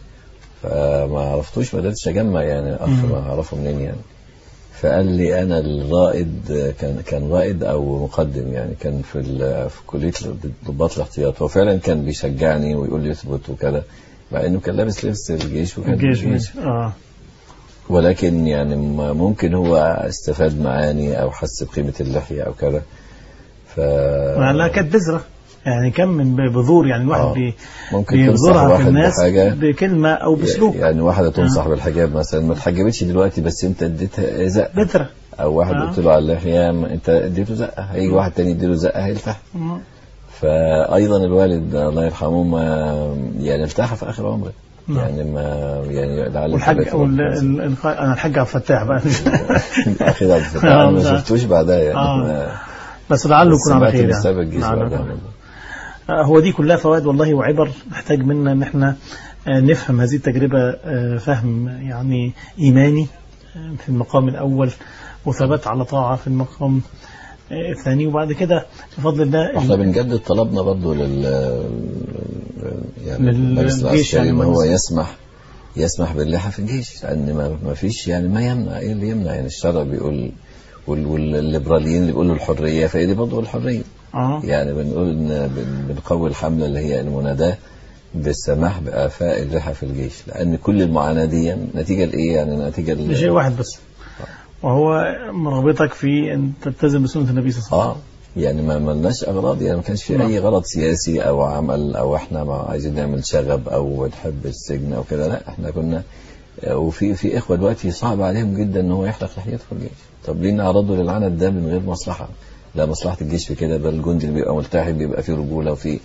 فما عرفتوش ما قدرتش اجمع يعني اخ ما اعرفه منين يعني فقال لي انا الرائد كان كان رائد او مقدم يعني كان في ال- في كليه ضباط الاحتياط هو فعلا كان بيشجعني ويقول لي اثبت وكده مع انه كان لابس لبس الجيش وكان الجيش في الجيش. ماشي اه ولكن يعني م- ممكن هو استفاد معاني او حس بقيمه اللحيه او كذا ف لأنها كانت بذرة يعني كم من بذور يعني الواحد آه. بي ممكن تنصح بيبذرها في واحد الناس بحاجه بكلمة أو بسلوك يعني واحده تنصح بالحجاب مثلا ما اتحجبتش دلوقتي بس انت اديتها زقه بذرة او واحد آه. قلت له على اللحيه ما انت اديته زقه هيجي واحد تاني يديله زقه هيلتحي مم. فايضا الوالد الله يرحمه ما يعني ارتاح في اخر عمره نعم. يعني ما يعني لعل والحاج الثلاثة وال... ربنا ال... ال... انا الحاج عبد الفتاح بقى اخي عبد الفتاح آه، انا ما ده. شفتوش بعدها يعني آه. ما- بس لعله بس يكون على سمعت خير إن يعني ساب الجيش لعله بعدها. يكون. آه، هو دي كلها فوائد والله وعبر نحتاج منا ان احنا آه، نفهم هذه التجربة آه، فهم يعني ايماني آه، في المقام الاول وثبات على طاعة في المقام آه، الثاني وبعد كده بفضل الله احنا بنجدد طلبنا برضو لل يعني لل- المجلس للجيش العسكري يعني ان هو مجلس- يسمح يسمح باللحى في الجيش لان ما ما فيش يعني ما يمنع ايه اللي يمنع يعني الشرع بيقول وال- والليبراليين اللي بيقولوا الحريه فهي دي برضه الحريه اه يعني بنقول ان بن- بنقوي الحمله اللي هي المناداه بالسماح بإعفاء اللحى في الجيش لأن كل المعاناة دي نتيجة لإيه يعني نتيجة ل- لشيء واحد بس وهو مرغبتك في ان تلتزم بسنة النبي صلى الله عليه وسلم اه يعني ما ملناش اغراض يعني ما كانش في نعم. اي غرض سياسي او عمل او احنا ما عايزين نعمل شغب او نحب السجن او كده لا احنا كنا آه، وفي في اخوه دلوقتي صعب عليهم جدا ان هو يحلق لحيته في الجيش طب ليه نعرضه للعنت ده من غير مصلحه لا مصلحه الجيش في كده بل الجندي اللي بيبقى ملتحي بيبقى فيه رجوله وفي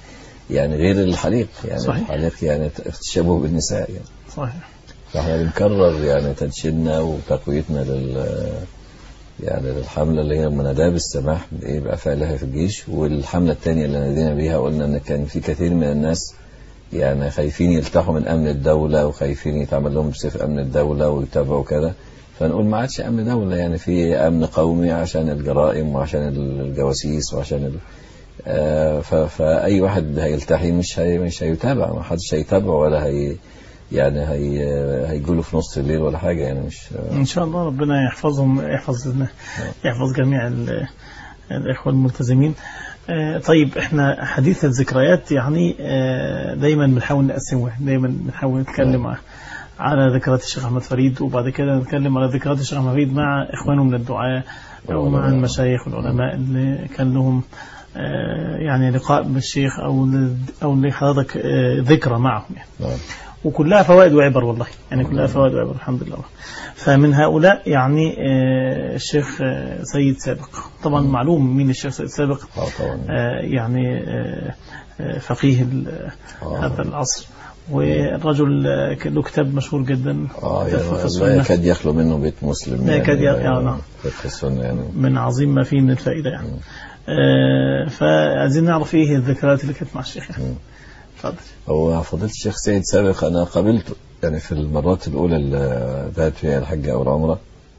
يعني غير الحليق يعني صحيح. الحليق يعني التشبه بالنساء يعني صحيح فاحنا بنكرر يعني تدشيننا وتقويتنا لل يعني للحملة اللي هي مناداة بالسماح بإيه بأفعالها في الجيش والحملة الثانية اللي نادينا بيها قلنا إن كان في كثير من الناس يعني خايفين يلتحوا من أمن الدولة وخايفين يتعمل لهم بسيف أمن الدولة ويتابعوا كده فنقول ما عادش أمن دولة يعني في أمن قومي عشان الجرائم وعشان الجواسيس وعشان ال... آه، ف- فأي واحد هيلتحي مش هي مش هيتابع ما حدش هيتابعه ولا هي يعني هي هيجوله في نص الليل ولا حاجة يعني مش إن شاء الله ربنا يحفظهم يحفظ يحفظ جميع ال- الإخوة الملتزمين آه، طيب احنا حديث الذكريات يعني آه، دايما بنحاول نقسمها دايما بنحاول نتكلم ع- على ذكريات الشيخ احمد فريد وبعد كده نتكلم على ذكريات الشيخ احمد فريد مع اخوانه من الدعاة او مع والعلماء. المشايخ والعلماء اللي كان لهم آه، يعني لقاء بالشيخ او ل- او لحضرتك آه، ذكرى معهم يعني نعم. وكلها فوائد وعبر والله يعني كلها فوائد وعبر الحمد لله فمن هؤلاء يعني آه، الشيخ آه، سيد سابق طبعا معلوم مين الشيخ سيد سابق اه طبعا آه، يعني آه، آه، فقيه ال- آه. هذا العصر والرجل آه، كان له كتاب مشهور جدا اه كتاب فقه يعني لا السنة يكاد يخلو منه بيت مسلم لا يكاد يعني ي- آه، نعم. فقه السنة يعني من عظيم ما فيه من الفائدة يعني آه، فعايزين نعرف ايه الذكريات اللي كانت مع الشيخ يعني. اتفضل هو فضيلة الشيخ سيد سابق أنا قابلته يعني في المرات الأولى اللي ذهبت فيها الحج أو العمرة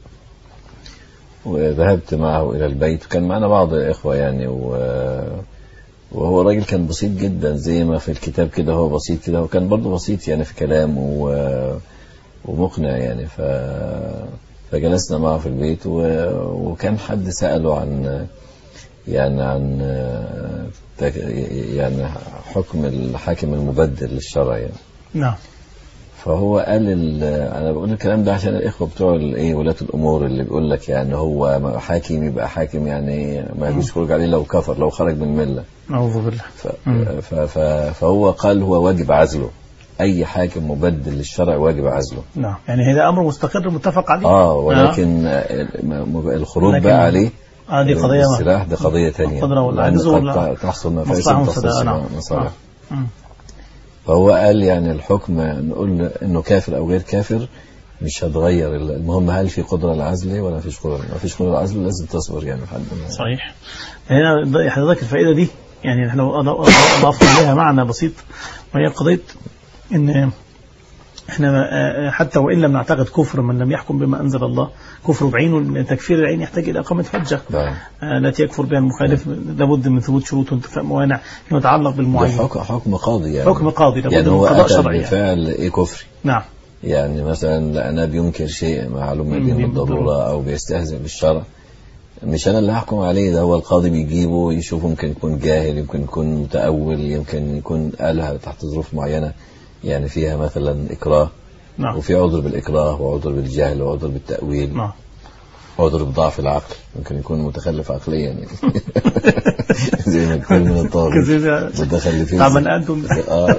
وذهبت معه إلى البيت وكان معنا بعض الإخوة يعني و وهو راجل كان بسيط جدا زي ما في الكتاب كده هو بسيط كده وكان برضه بسيط يعني في كلامه و... ومقنع يعني ف... فجلسنا معه في البيت و... وكان حد سأله عن يعني عن تك- يعني حكم الحاكم المبدل للشرع يعني نعم فهو قال ال- انا بقول الكلام ده عشان الاخوه بتوع الايه ولاة الامور اللي بيقول لك يعني هو حاكم يبقى حاكم يعني ما يجوز خروج عليه لو كفر لو خرج من المله أعوذ بالله ف ف ف فهو قال هو واجب عزله اي حاكم مبدل للشرع واجب عزله نعم يعني هذا أمر مستقر متفق عليه اه ولكن آه، م- الخروج لكن- بقى عليه آه دي قضية السلاح ده قضيه ثانيه القدرة والعجز ولا- تحصل مفاسد مصلحة تحصل مفسدة، نعم. مصالح نعم. مم. فهو قال يعني الحكم نقول انه كافر او غير كافر مش هتغير المهم هل في قدره للعزل ولا فيش قدره ما فيش قدره للعزل لازم تصبر يعني لحد ما صحيح هنا حضرتك الفائدة دي يعني احنا أضفنا عليها معنى بسيط وهي قضية ان احنا آه، حتى وان لم نعتقد كفر من لم يحكم بما انزل الله كفر بعينه لأن تكفير العين يحتاج الى اقامه حجه نعم. آه، التي يكفر بها المخالف لابد من ثبوت شروط وانتفاء موانع فيما يتعلق ده بالمعين حكم حكم قاضي يعني حكم قاضي لابد يعني من هو قضاء اتى شرعي يعني. بفعل ايه كفري نعم يعني مثلا لأنا بينكر شيء معلوم مم، به بالضرورة. بالضروره او بيستهزئ بالشرع مش انا اللي هحكم عليه ده هو القاضي بيجيبه يشوف يمكن يكون جاهل يمكن يكون متأول يمكن يكون قالها تحت ظروف معينة يعني فيها مثلا إكراه نعم وفي عذر بالإكراه وعذر بالجهل وعذر بالتأويل نعم عذر بضعف العقل ممكن يكون متخلف عقليا يعني زي ما كثير من الطلبة كذا متخلفين تعبان انتم اه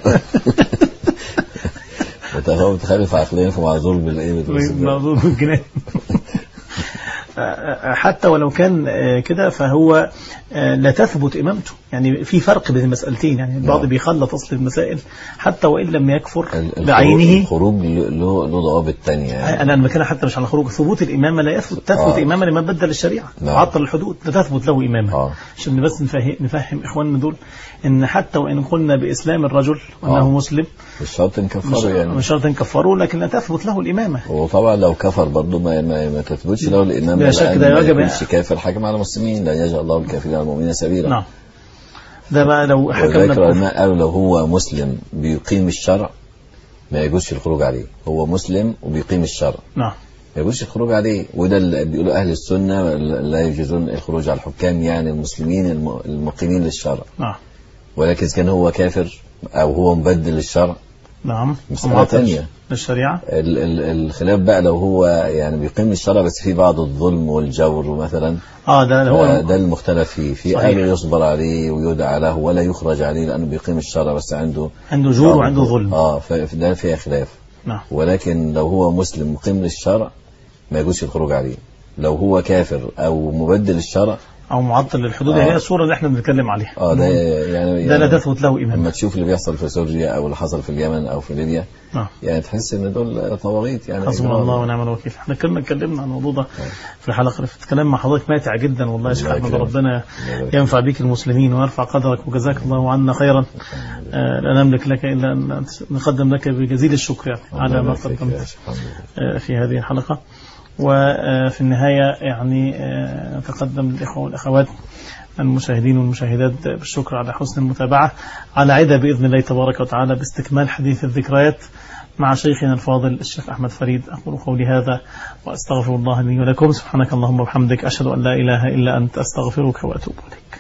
هو متخلف عقليا فمعذور بالايه بالوسط. موضوع الجنان حتى ولو كان آه، كده فهو آه، لا تثبت إمامته يعني في فرق بين المسألتين يعني البعض نعم. بيخلط أصل المسائل حتى وإن لم يكفر ال- الخروج- بعينه الخروج له له له ضوابط تانية يعني أنا أنا بتكلم حتى مش على خروج ثبوت الإمامة لا يثبت تثبت آه. إمامة لمن بدل الشريعة نعم. عطل الحدود لا تثبت له إمامة آه. عشان بس نفهم, نفهم إخواننا دول إن حتى وإن قلنا بإسلام الرجل وأنه آه. مسلم مش شرط مش, نكفره يعني مش شرط نكفره لكن لا تثبت له الإمامة وطبعا لو كفر برضه ما ما, ما تثبتش له الامام بلا شك ده ما واجب- يكونش كافر حاكم على المسلمين لا يجعل الله الكافرين على المؤمنين سبيلا نعم ده بقى لو وذلك حكمنا بكفر العلماء قالوا لو هو مسلم بيقيم الشرع ما يجوزش الخروج عليه هو مسلم وبيقيم الشرع نعم ما يجوزش الخروج عليه وده اللي بيقولوا اهل السنه لا يجوزون الخروج على الحكام يعني المسلمين الم- المقيمين للشرع نعم ولكن إذا كان هو كافر او هو مبدل للشرع نعم مسألة معطل تانية. للشريعة ال- ال- الخلاف بقى لو هو يعني بيقيم الشرع بس في بعض الظلم والجور مثلا اه ده آه، هو ده المختلف فيه في صحيح. قالوا يصبر عليه ويدعى له ولا يخرج عليه لانه بيقيم الشرع بس عنده عنده جور وعنده ظلم اه فده فيها خلاف نعم ولكن لو هو مسلم مقيم للشرع ما يجوزش الخروج عليه لو هو كافر او مبدل الشرع او معطل للحدود آه. هي الصوره اللي احنا بنتكلم عليه اه ده يعني ده لا يعني تثبت له ايمان لما تشوف اللي بيحصل في سوريا او اللي حصل في اليمن او في ليبيا نعم يعني تحس ان دول طواغيت يعني حسبنا إجرام. الله ونعم الوكيل احنا كنا اتكلمنا عن الموضوع ده في الحلقه اللي فاتت كلام مع حضرتك ماتع جدا والله يا شيخ الله احمد يكرمك. ربنا الله يبارك ينفع بك المسلمين ويرفع قدرك وجزاك الله عنا خيرا آه، لا نملك لك الا ان نقدم لك بجزيل الشكر يعني الله على ما يبارك فيك يا قدمت شيخ. الحمد لله. آه، في هذه الحلقة وفي النهاية يعني آه، نتقدم للإخوة والأخوات المشاهدين والمشاهدات بالشكر على حسن المتابعة على عدة بإذن الله تبارك وتعالى باستكمال حديث الذكريات مع شيخنا الفاضل الشيخ أحمد فريد أقول قولي هذا وأستغفر الله لي ولكم سبحانك اللهم وبحمدك أشهد أن لا إله إلا أنت أستغفرك وأتوب إليك